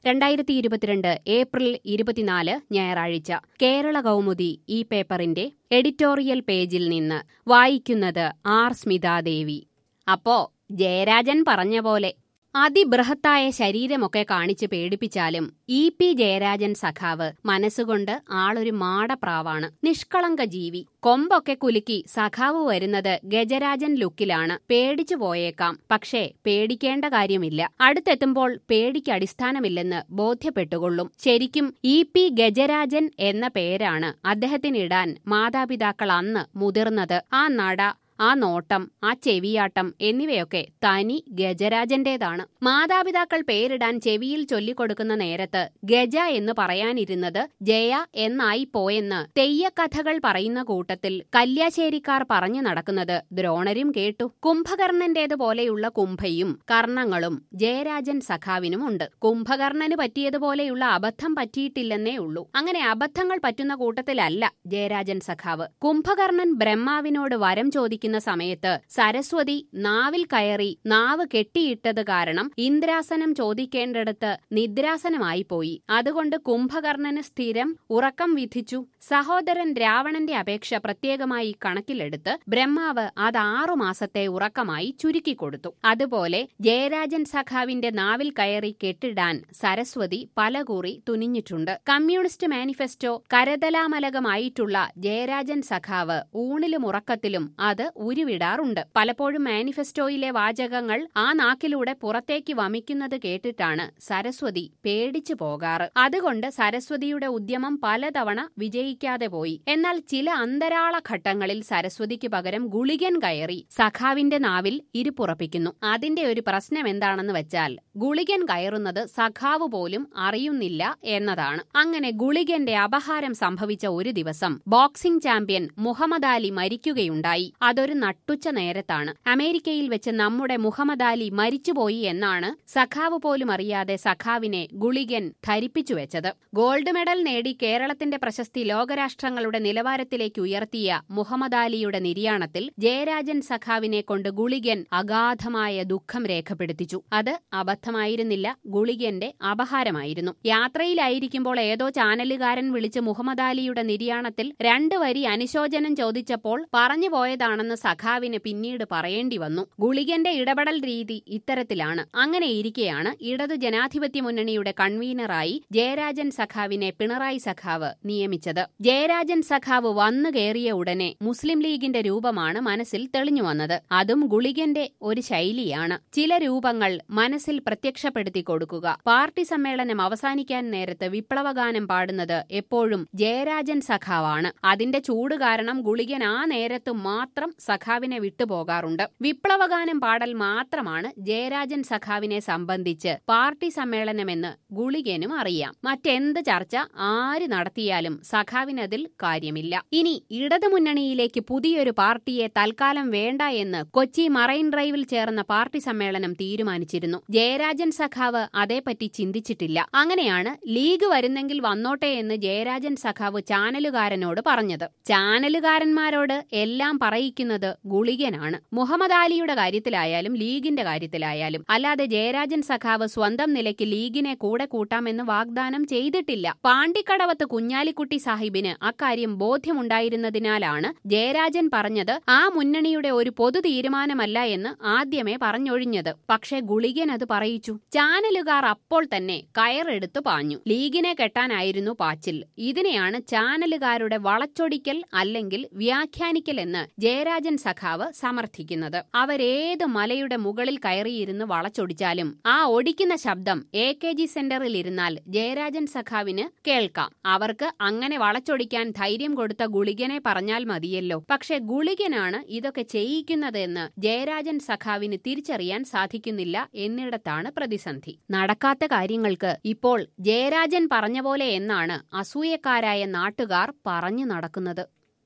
രണ്ടായിരത്തി ഇരുപത്തിരണ്ട് ഏപ്രിൽ ഇരുപത്തിനാല് ഞായറാഴ്ച കേരള കൗമുദി ഈ പേപ്പറിന്റെ എഡിറ്റോറിയൽ പേജിൽ നിന്ന് വായിക്കുന്നത് ആർ സ്മിതാദേവി അപ്പോ ജയരാജൻ പറഞ്ഞ പോലെ അതിബൃഹത്തായ ശരീരമൊക്കെ കാണിച്ച് പേടിപ്പിച്ചാലും ഇ പി ജയരാജൻ സഖാവ് മനസ്സുകൊണ്ട് ആളൊരു മാടപ്രാവാണ് നിഷ്കളങ്ക ജീവി കൊമ്പൊക്കെ കുലുക്കി സഖാവ് വരുന്നത് ഗജരാജൻ ലുക്കിലാണ് പേടിച്ചു പോയേക്കാം പക്ഷേ പേടിക്കേണ്ട കാര്യമില്ല അടുത്തെത്തുമ്പോൾ പേടിക്ക് അടിസ്ഥാനമില്ലെന്ന് ബോധ്യപ്പെട്ടുകൊള്ളും ശരിക്കും ഇ പി ഗജരാജൻ എന്ന പേരാണ് അദ്ദേഹത്തിനിടാൻ മാതാപിതാക്കൾ അന്ന് മുതിർന്നത് ആ നട ആ നോട്ടം ആ ചെവിയാട്ടം എന്നിവയൊക്കെ തനി ഗജരാജന്റേതാണ് മാതാപിതാക്കൾ പേരിടാൻ ചെവിയിൽ ചൊല്ലിക്കൊടുക്കുന്ന നേരത്ത് ഗജ എന്ന് പറയാനിരുന്നത് ജയ എന്നായി പോയെന്ന് തെയ്യക്കഥകൾ പറയുന്ന കൂട്ടത്തിൽ കല്യാശ്ശേരിക്കാർ പറഞ്ഞു നടക്കുന്നത് ദ്രോണരും കേട്ടു കുംഭകർണന്റേതുപോലെയുള്ള കുംഭയും കർണങ്ങളും ജയരാജൻ സഖാവിനുമുണ്ട് കുംഭകർണന് പറ്റിയതുപോലെയുള്ള അബദ്ധം പറ്റിയിട്ടില്ലെന്നേ ഉള്ളൂ അങ്ങനെ അബദ്ധങ്ങൾ പറ്റുന്ന കൂട്ടത്തിലല്ല ജയരാജൻ സഖാവ് കുംഭകർണൻ ബ്രഹ്മാവിനോട് വരം ചോദിക്കുന്ന ഇരിക്കുന്ന സമയത്ത് സരസ്വതി നാവിൽ കയറി നാവ് കെട്ടിയിട്ടത് കാരണം ഇന്ദ്രാസനം ചോദിക്കേണ്ടടുത്ത് നിദ്രാസനമായി പോയി അതുകൊണ്ട് കുംഭകർണന് സ്ഥിരം ഉറക്കം വിധിച്ചു സഹോദരൻ രാവണന്റെ അപേക്ഷ പ്രത്യേകമായി കണക്കിലെടുത്ത് ബ്രഹ്മാവ് അത് ആറു മാസത്തെ ഉറക്കമായി ചുരുക്കിക്കൊടുത്തു അതുപോലെ ജയരാജൻ സഖാവിന്റെ നാവിൽ കയറി കെട്ടിടാൻ സരസ്വതി പലകൂറി തുനിഞ്ഞിട്ടുണ്ട് കമ്മ്യൂണിസ്റ്റ് മാനിഫെസ്റ്റോ കരതലാമലകമായിട്ടുള്ള ജയരാജൻ സഖാവ് ഊണിലും ഉറക്കത്തിലും അത് ഉരുവിടാറുണ്ട് പലപ്പോഴും മാനിഫെസ്റ്റോയിലെ വാചകങ്ങൾ ആ നാക്കിലൂടെ പുറത്തേക്ക് വമിക്കുന്നത് കേട്ടിട്ടാണ് സരസ്വതി പേടിച്ചു പോകാറ് അതുകൊണ്ട് സരസ്വതിയുടെ ഉദ്യമം പലതവണ വിജയിക്കാതെ പോയി എന്നാൽ ചില അന്തരാള ഘട്ടങ്ങളിൽ സരസ്വതിക്ക് പകരം ഗുളികൻ കയറി സഖാവിന്റെ നാവിൽ ഇരുപ്പുറപ്പിക്കുന്നു അതിന്റെ ഒരു പ്രശ്നം എന്താണെന്ന് വെച്ചാൽ ഗുളികൻ കയറുന്നത് സഖാവ് പോലും അറിയുന്നില്ല എന്നതാണ് അങ്ങനെ ഗുളികന്റെ അപഹാരം സംഭവിച്ച ഒരു ദിവസം ബോക്സിംഗ് ചാമ്പ്യൻ മുഹമ്മദ് അലി മരിക്കുകയുണ്ടായി അതൊരു നട്ടുച്ച നേരത്താണ് അമേരിക്കയിൽ വെച്ച് നമ്മുടെ മുഹമ്മദ് അലി മരിച്ചുപോയി എന്നാണ് സഖാവ് പോലും അറിയാതെ സഖാവിനെ ഗുളികൻ ധരിപ്പിച്ചു വെച്ചത് ഗോൾഡ് മെഡൽ നേടി കേരളത്തിന്റെ പ്രശസ്തി ലോകരാഷ്ട്രങ്ങളുടെ നിലവാരത്തിലേക്ക് ഉയർത്തിയ മുഹമ്മദ് അലിയുടെ നിര്യാണത്തിൽ ജയരാജൻ സഖാവിനെ കൊണ്ട് ഗുളികൻ അഗാധമായ ദുഃഖം രേഖപ്പെടുത്തിച്ചു അത് അബദ്ധമായിരുന്നില്ല ഗുളികന്റെ അപഹാരമായിരുന്നു യാത്രയിലായിരിക്കുമ്പോൾ ഏതോ ചാനലുകാരൻ വിളിച്ച് മുഹമ്മദ് അലിയുടെ നിര്യാണത്തിൽ രണ്ട് വരി അനുശോചനം ചോദിച്ചപ്പോൾ പറഞ്ഞു പോയതാണെന്ന് സഖാവിന് പിന്നീട് പറയേണ്ടി വന്നു ഗുളികന്റെ ഇടപെടൽ രീതി ഇത്തരത്തിലാണ് അങ്ങനെ ഇരിക്കെയാണ് ഇടതു ജനാധിപത്യ മുന്നണിയുടെ കൺവീനറായി ജയരാജൻ സഖാവിനെ പിണറായി സഖാവ് നിയമിച്ചത് ജയരാജൻ സഖാവ് വന്നു കയറിയ ഉടനെ മുസ്ലിം ലീഗിന്റെ രൂപമാണ് മനസ്സിൽ തെളിഞ്ഞു വന്നത് അതും ഗുളികന്റെ ഒരു ശൈലിയാണ് ചില രൂപങ്ങൾ മനസ്സിൽ പ്രത്യക്ഷപ്പെടുത്തി കൊടുക്കുക പാർട്ടി സമ്മേളനം അവസാനിക്കാൻ നേരത്ത് വിപ്ലവഗാനം പാടുന്നത് എപ്പോഴും ജയരാജൻ സഖാവാണ് അതിന്റെ ചൂട് കാരണം ഗുളികൻ ആ നേരത്ത് മാത്രം സഖാവിനെ വിട്ടുപോകാറുണ്ട് വിപ്ലവഗാനം പാടൽ മാത്രമാണ് ജയരാജൻ സഖാവിനെ സംബന്ധിച്ച് പാർട്ടി സമ്മേളനമെന്ന് ഗുളികനും അറിയാം മറ്റെന്ത് ചർച്ച ആര് നടത്തിയാലും സഖാവിനതിൽ കാര്യമില്ല ഇനി ഇടതുമുന്നണിയിലേക്ക് പുതിയൊരു പാർട്ടിയെ തൽക്കാലം വേണ്ട എന്ന് കൊച്ചി മറൈൻ ഡ്രൈവിൽ ചേർന്ന പാർട്ടി സമ്മേളനം തീരുമാനിച്ചിരുന്നു ജയരാജൻ സഖാവ് അതേപ്പറ്റി ചിന്തിച്ചിട്ടില്ല അങ്ങനെയാണ് ലീഗ് വരുന്നെങ്കിൽ വന്നോട്ടെ എന്ന് ജയരാജൻ സഖാവ് ചാനലുകാരനോട് പറഞ്ഞത് ചാനലുകാരന്മാരോട് എല്ലാം പറയിക്കുന്നത് ഗുളികനാണ് മുഹമ്മദ് അലിയുടെ കാര്യത്തിലായാലും ലീഗിന്റെ കാര്യത്തിലായാലും അല്ലാതെ ജയരാജൻ സഖാവ് സ്വന്തം നിലയ്ക്ക് ലീഗിനെ കൂടെ കൂട്ടാമെന്ന് വാഗ്ദാനം ചെയ്തിട്ടില്ല പാണ്ടിക്കടവത്ത് കുഞ്ഞാലിക്കുട്ടി സാഹിബിന് അക്കാര്യം ബോധ്യമുണ്ടായിരുന്നതിനാലാണ് ജയരാജൻ പറഞ്ഞത് ആ മുന്നണിയുടെ ഒരു പൊതു തീരുമാനമല്ല എന്ന് ആദ്യമേ പറഞ്ഞൊഴിഞ്ഞത് പക്ഷെ ഗുളികൻ അത് പറയിച്ചു ചാനലുകാർ അപ്പോൾ തന്നെ കയറെടുത്ത് പാഞ്ഞു ലീഗിനെ കെട്ടാനായിരുന്നു പാച്ചിൽ ഇതിനെയാണ് ചാനലുകാരുടെ വളച്ചൊടിക്കൽ അല്ലെങ്കിൽ വ്യാഖ്യാനിക്കൽ എന്ന് ജയരാജൻ സഖാവ് സമർത്ഥിക്കുന്നത് അവരേത് മലയുടെ മുകളിൽ കയറിയിരുന്ന് വളച്ചൊടിച്ചാലും ആ ഒടിക്കുന്ന ശബ്ദം എ കെ ജി സെന്ററിൽ ഇരുന്നാൽ ജയരാജൻ സഖാവിന് കേൾക്കാം അവർക്ക് അങ്ങനെ വളച്ചൊടിക്കാൻ ധൈര്യം കൊടുത്ത ഗുളികനെ പറഞ്ഞാൽ മതിയല്ലോ പക്ഷെ ഗുളികനാണ് ഇതൊക്കെ ചെയ്യിക്കുന്നതെന്ന് ജയരാജൻ സഖാവിന് തിരിച്ചറിയാൻ സാധിക്കുന്നില്ല എന്നിടത്താണ് പ്രതിസന്ധി നടക്കാത്ത കാര്യങ്ങൾക്ക് ഇപ്പോൾ ജയരാജൻ പറഞ്ഞ പോലെ എന്നാണ് അസൂയക്കാരായ നാട്ടുകാർ പറഞ്ഞു നടക്കുന്നത്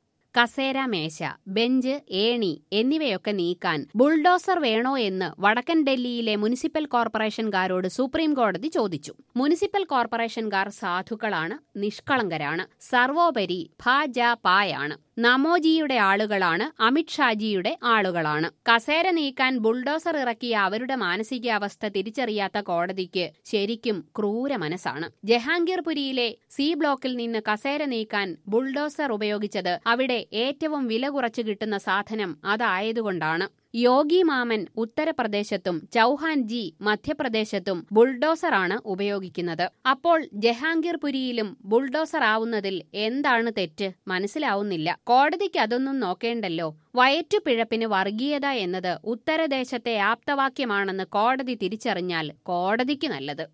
കസേര മേശ ബെഞ്ച് ഏണി എന്നിവയൊക്കെ നീക്കാൻ ബുൾഡോസർ വേണോ എന്ന് വടക്കൻ ഡൽഹിയിലെ മുനിസിപ്പൽ കോർപ്പറേഷൻകാരോട് സുപ്രീം കോടതി ചോദിച്ചു മുനിസിപ്പൽ കോർപ്പറേഷൻകാർ സാധുക്കളാണ് നിഷ്കളങ്കരാണ് സർവോപരി ഭാജപായാണ് നമോജിയുടെ ആളുകളാണ് അമിത്ഷാജിയുടെ ആളുകളാണ് കസേര നീക്കാൻ ബുൾഡോസർ ഇറക്കിയ അവരുടെ മാനസികാവസ്ഥ തിരിച്ചറിയാത്ത കോടതിക്ക് ശരിക്കും ക്രൂര മനസ്സാണ് ജഹാംഗീർപുരിയിലെ സി ബ്ലോക്കിൽ നിന്ന് കസേര നീക്കാൻ ബുൾഡോസർ ഉപയോഗിച്ചത് അവിടെ ഏറ്റവും വില കുറച്ചു കിട്ടുന്ന സാധനം അതായതുകൊണ്ടാണ് യോഗി മാമൻ ഉത്തർപ്രദേശത്തും ചൌഹാൻജി മധ്യപ്രദേശത്തും ബുൾഡോസറാണ് ഉപയോഗിക്കുന്നത് അപ്പോൾ ജഹാംഗീർപുരിയിലും ബുൾഡോസർ ആവുന്നതിൽ എന്താണ് തെറ്റ് മനസ്സിലാവുന്നില്ല കോടതിക്ക് അതൊന്നും നോക്കേണ്ടല്ലോ വയറ്റുപിഴപ്പിന് വർഗീയത എന്നത് ഉത്തരദേശത്തെ ആപ്തവാക്യമാണെന്ന് കോടതി തിരിച്ചറിഞ്ഞാൽ കോടതിക്ക് നല്ലത്